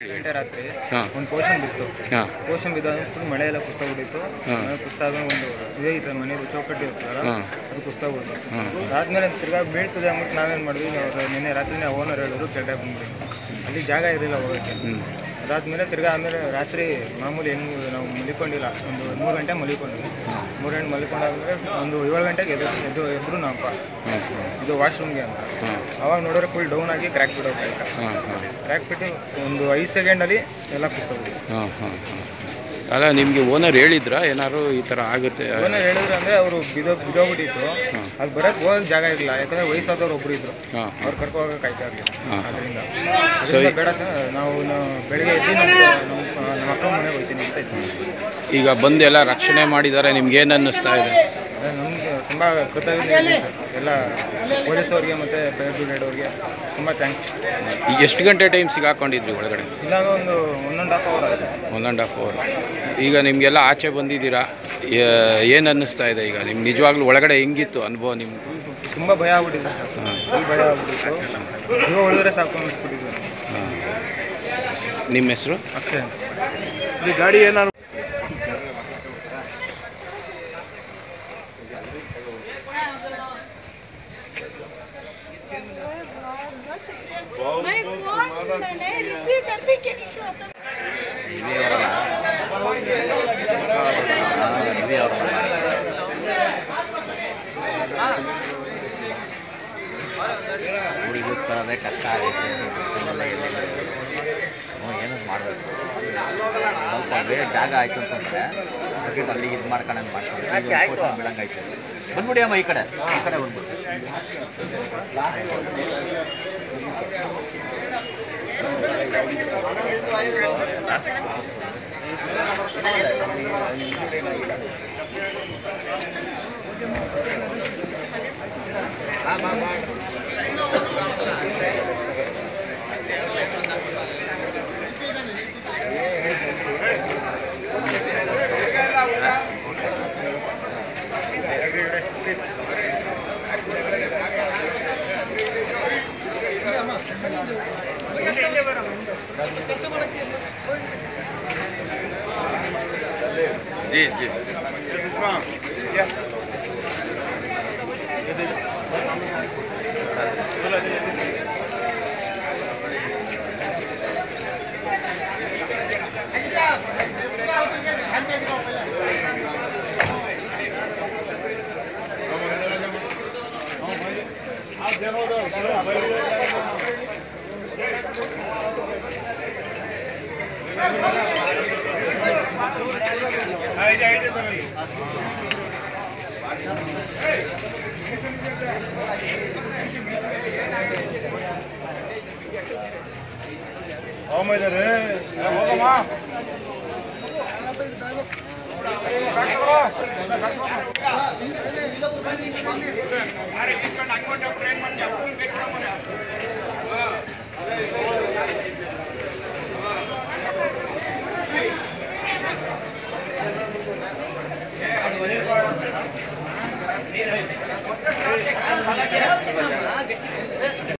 ಗಂಟೆ ರಾತ್ರಿ ಹಾಂ ಒಂದು ಪೋಷನ್ ಬಿತ್ತು ಹಾಂ ಪೋಷನ್ ಬಿದ್ದಾಗ ಫುಲ್ ಮಳೆ ಎಲ್ಲ ಕುಸ್ತಾ ಬಿಟ್ಟಿತ್ತು ಹಾಂ. ಮಳೆ ಕುಸ್ತಾ ಆದ್ಮೇಲೆ ಒಂದು ಇದೇ ಇತ್ತು ಮನೇದು ಚೌಕಟ್ಟು ಇರ್ತದಲ್ಲ ಹಾಂ ಅದು ಕುಸ್ತಾ ಬಿಡ್ತು ಹಾಂ ಅದಾದ್ಮೇಲೆ ತಿರ್ಗಾ ಬೀಳ್ತದೆ ಅಂದ್ಬಿಟ್ಟು ನಾವೇನು ಮಾಡಿದ್ವಿ ಅವ್ರು ನಿನ್ನೆ ರಾತ್ರಿನೇ ಓನರ್ ಹೇಳಿದ್ರು ಕೆಳಗೆ ಬಂದ್ವಿ ಅಲ್ಲಿ ಜಾಗ ಇರಲಿಲ್ಲ ಹೋಗೋಕ್ಕೆ ಹ್ಞೂ ಅದಾದ್ಮೇಲೆ ತಿರ್ಗಾ ಆಮೇಲೆ ರಾತ್ರಿ ಮಾಮೂಲಿ ಹೆಂಗೆ ನಾವು ಮಲಿಕೊಂಡಿಲ್ಲ ಒಂದು ಮೂರು ಗಂಟೆ ಮಲಿಕೊಂಡ್ವಿ ಹಾಂ ಮೂರು ಗಂಟೆ ಮಲಿಕೊಂಡಾದ್ಮೇಲೆ ಒಂದು ಏಳು ಗಂಟೆಗೆ ಎದ್ದು ಎದ್ದು ಎದ್ರು ನಮ್ಮಪ್ಪ ಹಾಂ ಹಾಂ ಇದು ವಾಶ್ರೂಮ್ಗೆ ಅಂತ ಹಾಂ ಅವಾಗ ನೋಡಿದ್ರೆ ಫುಲ್ ಡೌನ್ ಆಗಿ ಕ್ರ್ಯಾಕ್ ಬಿಡೋಕೆ ಹಾಂ ಹಾಂ ಕ್ರ್ಯಾಕ್ ಬಿಟ್ಟು ಒಂದು ಐದು ಸೆಕೆಂಡಲ್ಲಿ ಎಲ್ಲ ಕುಸ್ತಾಬಿಡಿ ಹಾಂ ಹಾಂ ಹಾಂ ಅಲ್ಲ ನಿಮಗೆ ಓನರ್ ಹೇಳಿದ್ರಾ ಏನಾದ್ರು ಈ ಥರ ಆಗುತ್ತೆ ಓನರ್ ಹೇಳಿದ್ರು ಅಂದರೆ ಅವರು ಬಿದೋ ಬಿದೋಗ್ಬಿಟ್ಟಿತ್ತು ಅಲ್ಲಿ ಬರೋಕ್ಕೆ ಹೋಗಕ್ಕೆ ಜಾಗ ಇರಲಿಲ್ಲ ಯಾಕಂದರೆ ವಯಸ್ಸಾದವ್ರು ಒಬ್ರು ಇದ್ರು ಹಾಂ ಅವ್ರು ಕರ್ಕೊ ಹೋಗಕ್ಕೆ ಆಯ್ತಾ ಇರಲಿಲ್ಲ ಹಾಂ. ಅದರಿಂದ ಸೊ ಅದರಿಂದ ಬೇಡ ಸರ್ ನಾವು ನಾವು ಬೆಳಿಗ್ಗೆ ಎದ್ದು ನಮ್ಮ ನಮ್ಮ ನಮ್ಮ ಅಕ್ಕ ಮನೆಗೆ ಹೋಗ್ತೀನಿ ಅಂತ ಇದ್ವಿ ಈಗ ಬಂದು ಎಲ್ಲ ರಕ್ಷಣೆ ಮಾಡಿದ್ದಾರೆ ನಿಮ್ಗೆ ಏನು ಅನ್ನಿಸ್ತಾ ಇದೆ ಅದೇ ನಮ್ಗೆ ತುಂಬ ಕೃತಜ್ಞತೆ ಇದೆ ಸರ್ ಎಲ್ಲ ಪೊಲೀಸವ್ರಿಗೆ ಮತ್ತು ಫೈರ್ ಬ್ರಿಗೇಡ್ ಅವ್ರಿಗೆ ತುಂಬ ಥ್ಯಾಂಕ್ಸ್ ಈಗ ಎಷ್ಟು ಗಂಟೆ ಟೈಮ್ ಸಿಗಾಕೊಂಡಿದ್ರಿ ಒಳಗಡೆ ಇಲ್ಲ ಒಂದು ಒನ್ ಆ್ಯಂಡ್ ಹಾಫ್ ಅವರ್ ಆಯಿತು ಒನ್ ಆ್ಯಂಡ್ ಹಾಫ್ ಅವರ್ ಈಗ ನಿಮಗೆಲ್ಲ ಆಚೆ ಬಂದಿದ್ದೀರಾ ಏನು ಅನ್ನಿಸ್ತಾ ಇದೆ ಈಗ ನಿಮ್ಗೆ ನಿಜವಾಗ್ಲೂ ಒಳಗಡೆ ಹೆಂಗಿತ್ತು ಅನುಭವ ನಿಮ್ಗೆ ತುಂಬ ಭಯ ಆಗ್ಬಿಟ್ಟಿದೆ ಸರ್ ಹಾಂ ಫುಲ್ ಭಯ ಆಗ್ಬಿಟ್ಟಿತ್ತು ಜೀವ ಉಳಿದ್ರೆ ಸಾಕು ಅನ್ನಿಸ್ಬಿಟ್ಟಿದ್ದು ಹಾಂ ನಿಮ್ಮ ಹೆಸರು ಅಷ್ಟೇ ಈ ಗಾಡಿ ಏನಾದ್ರು मैं फोन मैंने रिसीव करने के लिए होता ಹುಡುಗಿಸ್ಕೊಳ್ಳೋದೇ ಕಷ್ಟ ಆಗೈತೆ ಏನೋ ಮಾಡಬೇಕು ಸ್ವಲ್ಪ ಬೇರೆ ಜಾಗ ಆಯ್ತು ಅಂತಂದ್ರೆ ಅದಕ್ಕೆ ಅಲ್ಲಿ ಇದು ಮಾಡ್ಕೊಂಡು ಮಾಡ್ಕೊಂಡು ಬಿಡಂಗಾಯ್ತು ಬಂದ್ಬಿಡಿ ಅಮ್ಮ ಈ ಕಡೆ ಈ ಕಡೆ ಬಂದ್ಬಿಡಿ ಜಿ ಜಿ